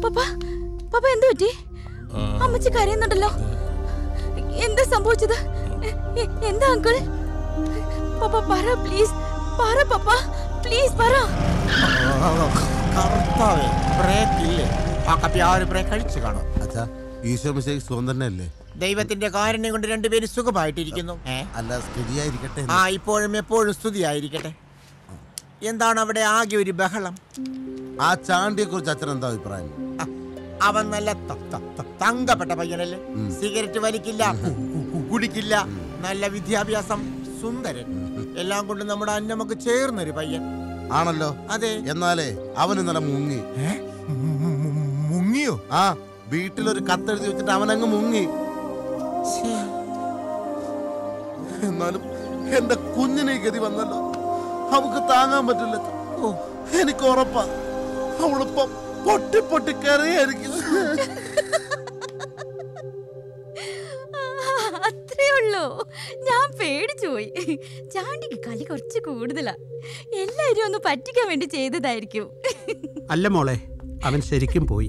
പപ്പ പപ്പ എന്തു പറ്റി അമ്മച്ചി കരയുന്നുണ്ടല്ലോ എന്താ സംഭവിച്ചത് എ- എ- എന്താ അങ്കിൾ പപ്പ പറ പ്ലീസ് പറ പപ്പ പ്ലീസ് പറ കർത്താവേ ബ്രേക്ക് ഇല്ലേ ആ കപ്പി ആ ഒരു ബ്രേക്ക് അടിച്ചു കാണും അച്ഛാ ഈശോ മിശേഖ് സുഖം തന്നെയല്ലേ ദൈവത്തിന്റെ കാരുണ്യം കൊണ്ട് രണ്ടുപേരും സുഖമായിട്ടിരിക്കുന്നു ഏ അല്ല സ്ഥിതിയായിരിക്കട്ടെ എന്ന്. ആ ഇപ്പോഴും എപ്പോഴും സ്തുതിയായിരിക്കട്ടെ എന്താണ് അവിടെ ആകെ ഒരു ബഹളം ആ ചാണ്ടിയെ കുറിച്ച് അച്ഛൻ എന്താ അഭിപ്രായം ആ, അവൻ നല്ല ത- ത- ത- തങ്കപ്പെട്ട പയ്യനല്ലേ സിഗരറ്റ് വലിക്കില്ല കു- കു- കുടിക്കില്ല നല്ല വിദ്യാഭ്യാസം സുന്ദരൻ എല്ലാം കൊണ്ടും നമ്മുടെ അന്നമക്ക് ചേർന്നൊരു പയ്യൻ ആണല്ലോ അതെ എന്നാലേ അവൻ ഇന്നലെ മുങ്ങി മുങ്ങിയോ ആ വീട്ടിലൊരു കത്തെഴുതി വെച്ചിട്ട് അവൻ അങ്ങ് മുങ്ങി എന്നാലും എന്റെ കുഞ്ഞിനെ ഈ ഗതി വന്നല്ലോ അവക്ക് താങ്ങാൻ പറ്റില്ല ഓ എനിക്ക് ഉറപ്പാ അവളിപ്പം പൊട്ടി പൊട്ടി കരയായിരിക്കും അത്രേ ഉള്ളൂ ഞാൻ പേടിച്ചു പോയി ചാണ്ടിക്ക് കളി കുറച്ച് കൂടുതലാ എല്ലാരും ഒന്ന് പറ്റിക്കാൻ വേണ്ടി ചെയ്തതായിരിക്കും അല്ല മോളെ അവൻ ശരിക്കും പോയി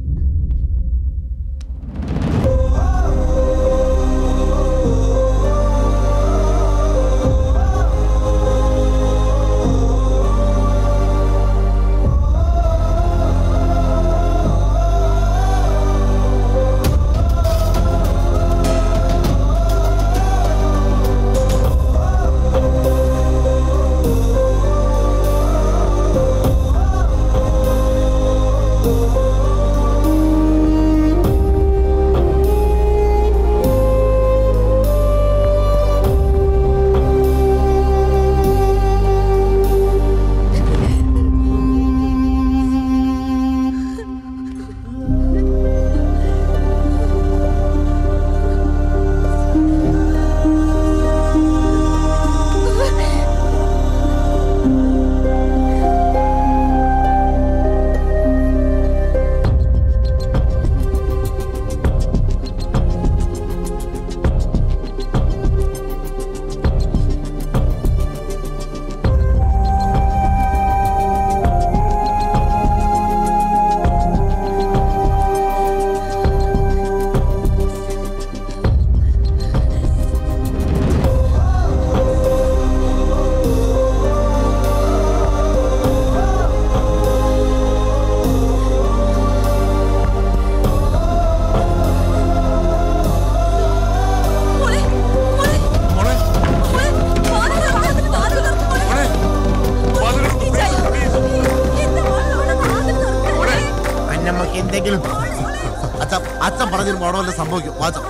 അന്നമ്മക്ക് എന്തെങ്കിലും അച്ഛൻ അച്ഛൻ പറഞ്ഞൊരു മോഡവല്ല സംഭവിക്കും വാച്ചം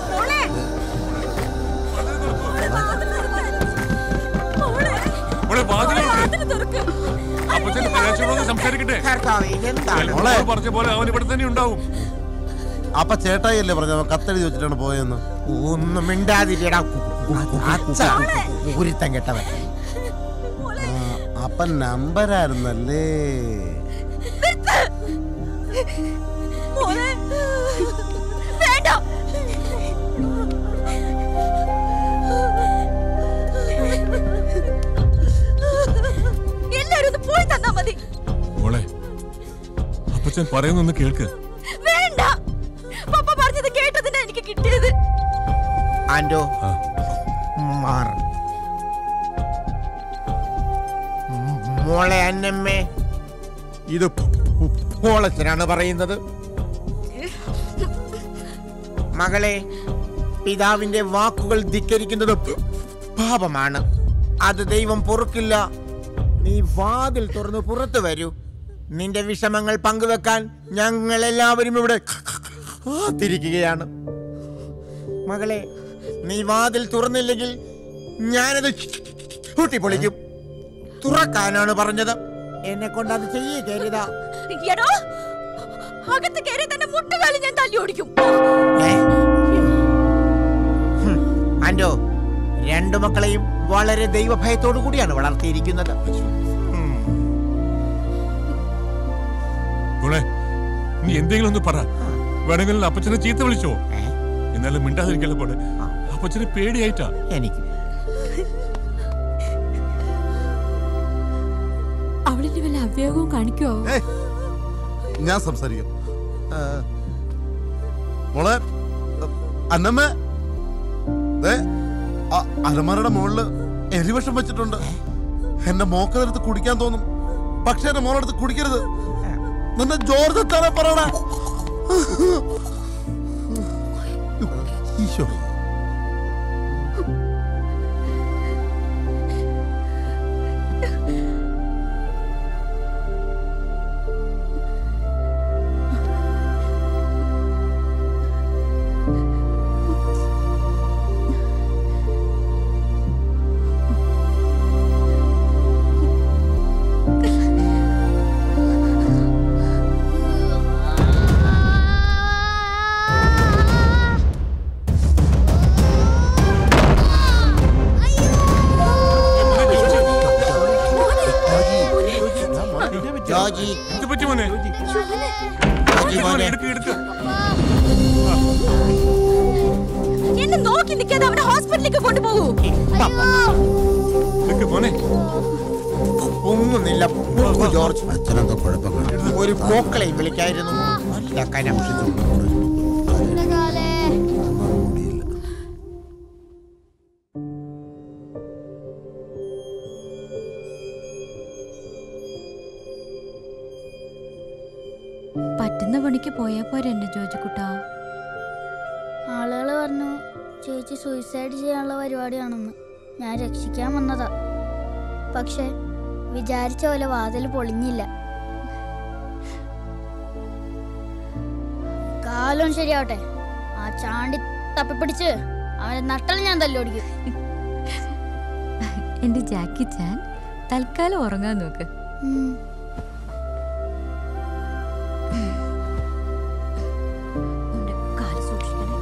മോളെ വാതിലുണ്ട് അപ്പച്ചന്റെ പ്രകാശനോട് സംസാരിക്കട്ടെ കർത്താവേ എന്താണ് മോളെ. മോള് പറഞ്ഞ പോലെ അവൻ ഇവിടെ തന്നെ ഉണ്ടാവും അപ്പൊ ചേട്ടായി അല്ലേ പറഞ്ഞ കത്തെഴുതി വെച്ചിട്ടാണ് പോയെന്ന് ഒന്നും മിണ്ടാതിരിടാ അച്ഛ ഒരുത്തം കെട്ടവൻ ആ, അപ്പൊ നമ്പരായിരുന്നല്ലേ മോനെ വേണ്ട എല്ലാരും ഒന്ന് പോയി തന്നാ മതി മോളെ അപ്പച്ചൻ പറയുന്നൊന്ന് കേൾക്ക് വേണ്ട പപ്പ പറഞ്ഞത് കേട്ടതിനാ എനിക്ക് കിട്ടിയത് ആൻഡോ ആ. മാർ മോളെ അന്നമ്മേ ഇത് പോളച്ചനാണ് പറയുന്നത് മകളെ പിതാവിന്റെ വാക്കുകൾ ധിക്കരിക്കുന്നത് പാപമാണ് അത് ദൈവം പൊറുക്കില്ല നീ വാതിൽ തുറന്ന് പുറത്തു വരൂ നിന്റെ വിഷമങ്ങൾ പങ്കുവെക്കാൻ ഞങ്ങൾ എല്ലാവരും ഇവിടെ കാത്തിരിക്കുകയാണ് മകളെ നീ വാതിൽ തുറന്നില്ലെങ്കിൽ ഞാനത് കൂട്ടിപ്പൊളിക്കും തുറക്കാനാണ് പറഞ്ഞത് എന്നെ കൊണ്ട് അത് ചെയ്യരുതാ എടോ അകത്ത് കയറി തന്നെ മുട്ടുകാലി ഞാൻ തല്ലി ഓടിക്കും ആൻഡോ രണ്ടു മക്കളെയും വളരെ ദൈവഭയത്തോടു കൂടിയാണ് വളർത്തിയിരിക്കുന്നത് ഉം. മോളെ നീ എന്തെങ്കിലും ഒന്ന് പറ വേണമെങ്കിൽ അപ്പച്ചനെ ചീത്ത വിളിച്ചോ ഏ? എന്നാലും മിണ്ടാതിരിക്കല്ലോ പോലെ ആ. അപ്പച്ചന് പേടിയായിട്ടാ എനിക്ക് അവളിന് വല്ല അവയോഗവും കാണിക്കുവോ ഏയ്, ഞാൻ സംസാരിക്കാം ആ. മോളെ അന്നമ്മ ദേ, ആ അലമാരയുടെ മുകളില് എരിവിഷം വെച്ചിട്ടുണ്ട് എന്റെ മോക്കതെടുത്ത് കുടിക്കാൻ തോന്നും പക്ഷെ എന്റെ മോളെടുത്ത് കുടിക്കരുത് നിന്നെ ജോർജ് തരാൻ പറയണ ഈശോ ജോജി എന്ത് പറ്റി മോനെ ജോജി മോനെ എടുക്ക് എടുക്ക് എന്നെ നോക്കി നിൽക്കാതെ അവനെ ഹോസ്പിറ്റലിലേക്ക് കൊണ്ടുപോകൂ എടുക്ക് മോനെ ഒന്നുമില്ല പോക്കു ജോർജ് അച്ഛനെന്തോ കുഴപ്പങ്ങൾ ഒരു പോക്കളെയും വിളിക്കായിരുന്നു നല്ല കനം പറ്റുന്ന പണിക്ക് പോയാ പോരെ എന്റെ ജോജിക്കുട്ടാ ആളുകൾ പറഞ്ഞു ചേച്ചി സൂയിസൈഡ് ചെയ്യാനുള്ള പരിപാടിയാണെന്ന് ഞാൻ രക്ഷിക്കാൻ വന്നതാ പക്ഷെ വിചാരിച്ച പോലെ വാതിൽ പൊളിഞ്ഞില്ല കാലം ശരിയാവട്ടെ ആ ചാണ്ടി തപ്പിപ്പിടിച്ച് അവനെ നട്ടൽ ഞാൻ തല്ലോടിക്കും എന്റെ ജാക്കി ചാൻ തൽക്കാലം ഉറങ്ങാൻ നോക്ക് ഉം. ഉണ്ട്. കാല് സൂക്ഷിക്കണേ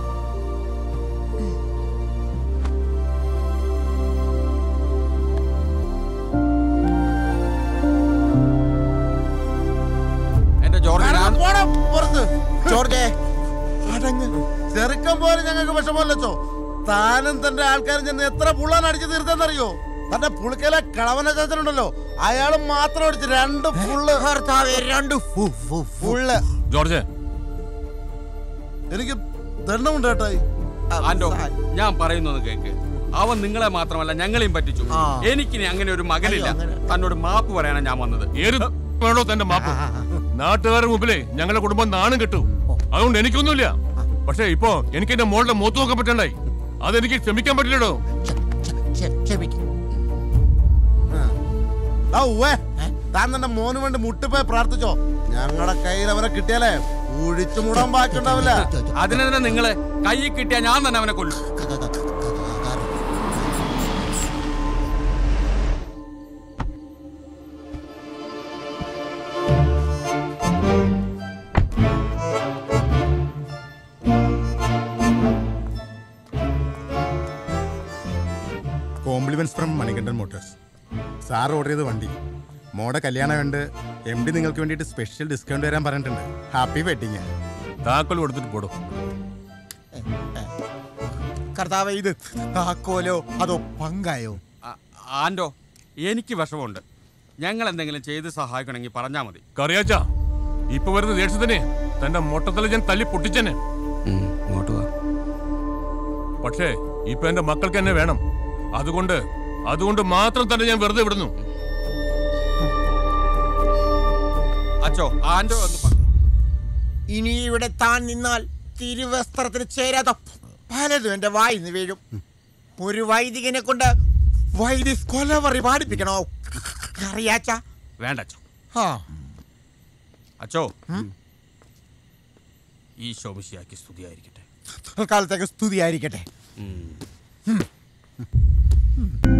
എന്റെ ജോർജ് ഞാൻ പുറത്ത് ജോർജേ അടങ്ങ് ചെറുക്കം പോലെ ഞങ്ങൾക്ക് വിഷമല്ലോ താനും തന്റെ ആൾക്കാരും ചെന്ന് എത്ര പുള്ളാൻ അടിച്ചു തീർത്തെന്നറിയോ തന്റെ പുളിക്കല കളവന ചാച്ചനുണ്ടല്ലോ അയാൾ മാത്രം അടിച്ച് രണ്ട് പുള്ള് ഭർത്താവേ രണ്ട് ഫു ഫു ഫുള്ള് ജോർജ് എനിക്ക് ദണ്ണമുണ്ട് ഏട്ടായി ആൻഡോ ഞാൻ പറയുന്നത് കേക്ക് അവൻ നിങ്ങളെ മാത്രമല്ല ഞങ്ങളെയും പറ്റിച്ചു ആ. എനിക്കിനി അങ്ങനെ ഒരു മകനില്ല അയ്യോ, അങ്ങനെ. തന്നോട് മാപ്പ് പറയാനാണ് ഞാൻ വന്നത് ഏത് വേണോ തന്റെ മാപ്പ് നാട്ടുകാരുടെ മുമ്പിലേ ഞങ്ങളുടെ കുടുംബം നാണം കിട്ടു അതുകൊണ്ട് എനിക്കൊന്നുമില്ല പക്ഷെ ഇപ്പോ എനിക്ക് എന്റെ മോളുടെ മൂത്ത് നോക്കാൻ പറ്റണ്ടായി അതെനിക്ക് ക്ഷമിക്കാൻ പറ്റില്ലടോ ക്ഷമിക്കും ആ ഉവ്വേ താൻ തന്റെ മോന് വേണ്ടി മുട്ടിപ്പോയി പ്രാർത്ഥിച്ചോ ഞങ്ങളുടെ കയ്യിൽ അവനെ കിട്ടിയാലേ കുഴിച്ചു മൂടാൻ ബാക്കിയുണ്ടാവില്ല അതിനെതിരെ നിങ്ങളെ കൈ കിട്ടിയാ ഞാൻ തന്നെ അവനെ കൊല്ലും compliments from Manikandan motors sir order ചെയ്ത വണ്ടി മോടെ കല്യാണം കണ്ട് എം ഡി നിങ്ങൾക്ക് വേണ്ടിയിട്ട് സ്പെഷ്യൽ ഡിസ്കൗണ്ട് തരാൻ പറഞ്ഞിട്ടുണ്ട് ഹാപ്പി വെഡിങ് താക്കോൽ കൊടുത്തിട്ട് പോടും കർത്താവ് ഇത് താക്കോലോ അതോ പങ്കായോ ആ- ആൻഡോ എനിക്ക് വിഷമമുണ്ട് ഞങ്ങൾ എന്തെങ്കിലും ചെയ്ത് സഹായിക്കണമെങ്കിൽ പറഞ്ഞാൽ മതി കറിയാച്ച ഇപ്പൊ വരുന്ന ദേഷ്യത്തിന് തന്റെ മൊട്ടത്തല ഞാൻ തല്ലി പൊട്ടിച്ചെന്നെ ഇങ്ങോട്ട് വാ പക്ഷേ ഇപ്പൊ എന്റെ മക്കൾക്ക് എന്നെ വേണം അതുകൊണ്ട് അതുകൊണ്ട് മാത്രം തന്നെ ഞാൻ വെറുതെ വിടുന്നു അച്ചോ ആൻഡോ ഒന്ന് പ- ഇനി ഇവിടെ താൻ നിന്നാൽ തിരുവസ്ത്രത്തിന് ചേരാത്ത പലതും എന്റെ വായിന്ന് വീഴും ഒരു വൈദികനെ കൊണ്ട് വൈദ്യ കൊലവറി പാടിപ്പിക്കണോ അറിയാച്ച വേണ്ട അച്ചോ ആ അച്ചോ ഈ ശോമിശിയാക്കി സ്തുതിയായിരിക്കട്ടെ തൽക്കാലത്തേക്ക് സ്തുതിയായിരിക്കട്ടെ ഉം.